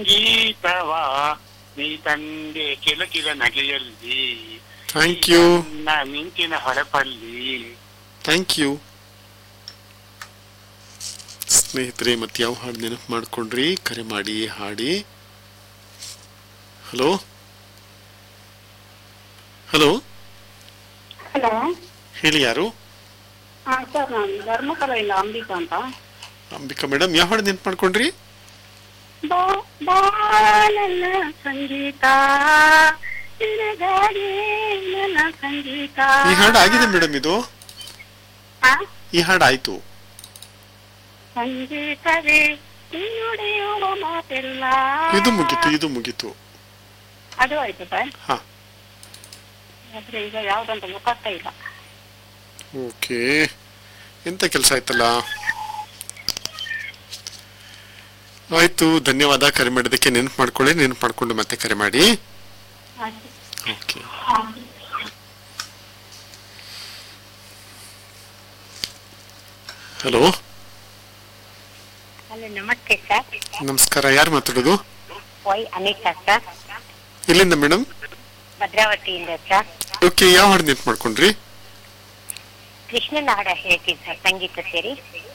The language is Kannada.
ಗೀತವಾ ನೀ ತಂದೆ ಕಿಲಕಿಲ ನಗೆಯಲ್ಲಿ ಥ್ಯಾಂಕ್ ಯು ನನ್ನ ಮಿಂಚಿನ ಹೊಳಪಲ್ಲಿ ಥ್ಯಾಂಕ್ ಯು ಸ್ನೇಹಿತರೆ ಮತ್ತೆ ಯಾವ ಹಾಡು ನೆನಪು ಮಾಡ್ಕೊಂಡ್ರಿ ಕರೆ ಮಾಡಿ ಹಾಡಿ ಹಲೋ ಹಲೋ ಹಲೋ ಹೇಳಿ ಯಾರು ಹಾ ಸರ್ ನಾನು ಧರ್ಮಸ್ಥಳದಿಂದ ಅಂಬಿಕಾ ಅಂತ ಅಂಬಿಕಾ ಮೇಡಮ್ ಯಾವ ಹಾಡು ನೆನಪು ಮಾಡ್ಕೊಂಡ್ರಿ ಬಾ ಬಾ ನನ್ನ ಸಂಗೀತ ನಿನಗಾಗಿ ನನ್ನ ಸಂಗೀತ ಈ ಹಾಡು ಆಗಿದೆ ಮೇಡಮ್ ಇದು ಹಾ? ಈ ಹಾಡು ಆಯ್ತು ಸಂಗೀತವೇ ನುಡಿಯುವ ಮಾತೆಲ್ಲ ಇದು ಮುಗೀತು ಇದು ಮುಗೀತು ಅದು ಆಯ್ತು ಸರ್ ಹಾ ಆದ್ರೆ ಈಗ ಯಾವ್ದಂತ ಗೊತ್ತಾಗ್ತಾ ಇಲ್ಲ ಓಕೆ ಎಂತ ಕೆಲಸ ಆಯ್ತಲ್ಲ ಆಯ್ತು ಧನ್ಯವಾದ ಕರೆ ಮಾಡಿದ್ದಕ್ಕೆ ನೆನಪು ಮಾಡ್ಕೊಳ್ಳಿ ನೆನಪು ಮಾಡ್ಕೊಂಡು ಮತ್ತೆ ಕರೆ ಮಾಡಿ ಆಯ್ತು ಓಕೆ ಹಲೋ ಹಲೋ ನಮಸ್ತೆ ಸರ್ ನಮಸ್ಕಾರ ಯಾರು ಮಾತಾಡೋದು ವೈ ಅನಿತಾ ಸರ್ ಎಲ್ಲಿಂದ ಮೇಡಮ್ ಭದ್ರಾವತಿಯಿಂದ ಸರ್ ಓಕೆ ಯಾವ ಹಾಡು ನೆನಪು ಮಾಡ್ಕೊಂಡ್ರಿ ಕೃಷ್ಣನ ಹಾಡ ಹೇಳ್ತೀನಿ ಸರ್ ಸಂಗೀತ ಸೇರಿ